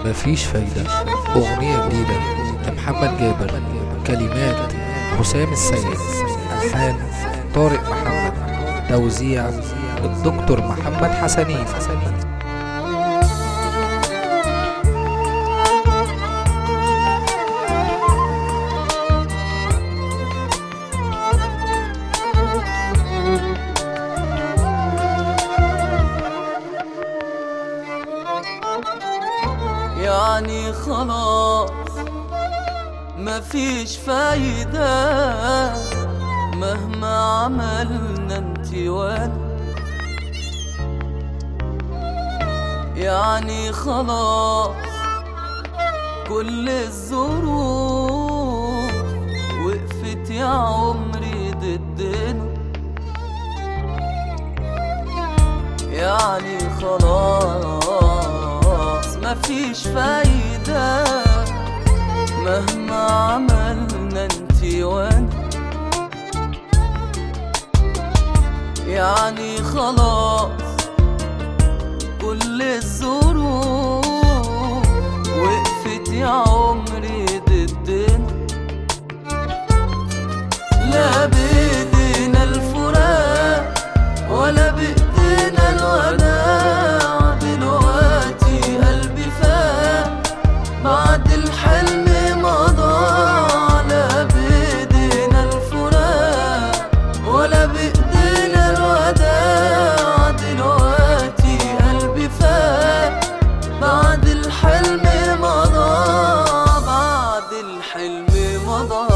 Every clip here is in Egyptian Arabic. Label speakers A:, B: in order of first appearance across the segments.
A: مفيش فايدة أغنية جديدة لمحمد جابر كلمات حسام السيد ألحان طارق محمد توزيع الدكتور محمد حسنين
B: يعني خلاص مفيش فايدة مهما عملنا انت وانا يعني خلاص كل الظروف وقفت يا عمري ضدنا يعني خلاص مفيش فايدة مهما عملنا انتي وانا يعني خلاص كل الظروف وقفت يا عمري ضدنا لا بإيدينا الفراق ولا بإيدينا الوداع دلوقتي قلبي فاق بعد الحلم مضى لا بإيدينا الفراق ولا بإيدينا الوداع دلوقتي قلبي فاق بعد الحلم مضى بعد الحلم مضى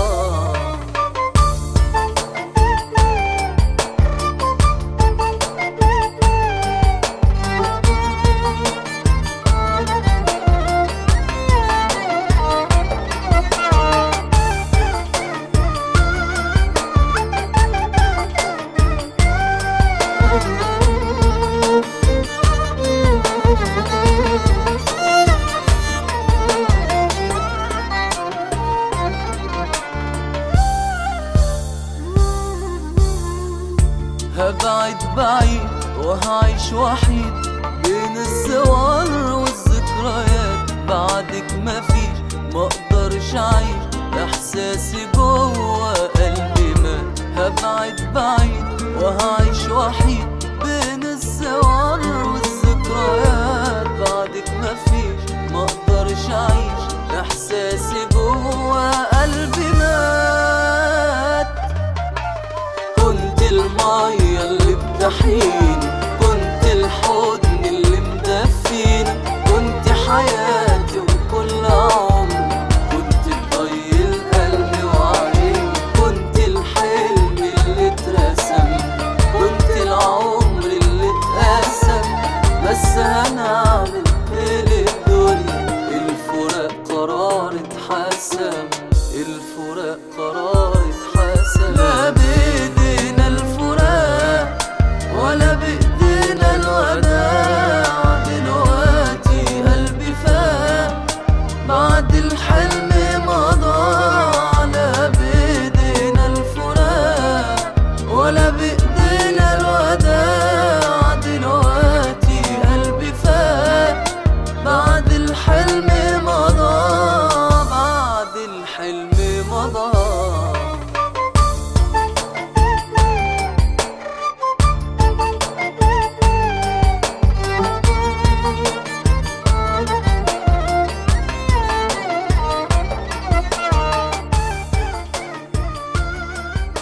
B: هبعد بعيد وهعيش وحيد بين الصور والذكريات بعدك مفيش مقدرش اعيش احساسي جوه قلبي مات هبعد بعيد وهعيش وحيد بين الصور والذكريات بعدك مفيش مقدرش اعيش احساسي جوه قلبي مات كنت المية اللي بتحيني كنت الحضن اللي مدفيني كنت حياتي وكل عمري كنت بضي القلب وعيني كنت الحلم اللي اترسم كنت العمر اللي اتقسم بس هنعمل ايه للدنيا الفراق قرار اتحسم الفراق قرار اتحسم لا بايدينا الفراق ولا بايدينا الوداع دلوقتي قلبي فاق بعد الحلم مضى لا بايدينا الفراق ولا بايدينا الوداع دلوقتي قلبي فاق بعد الحلم مضى بعد الحلم مضى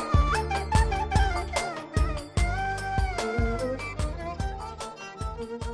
C: Thank you.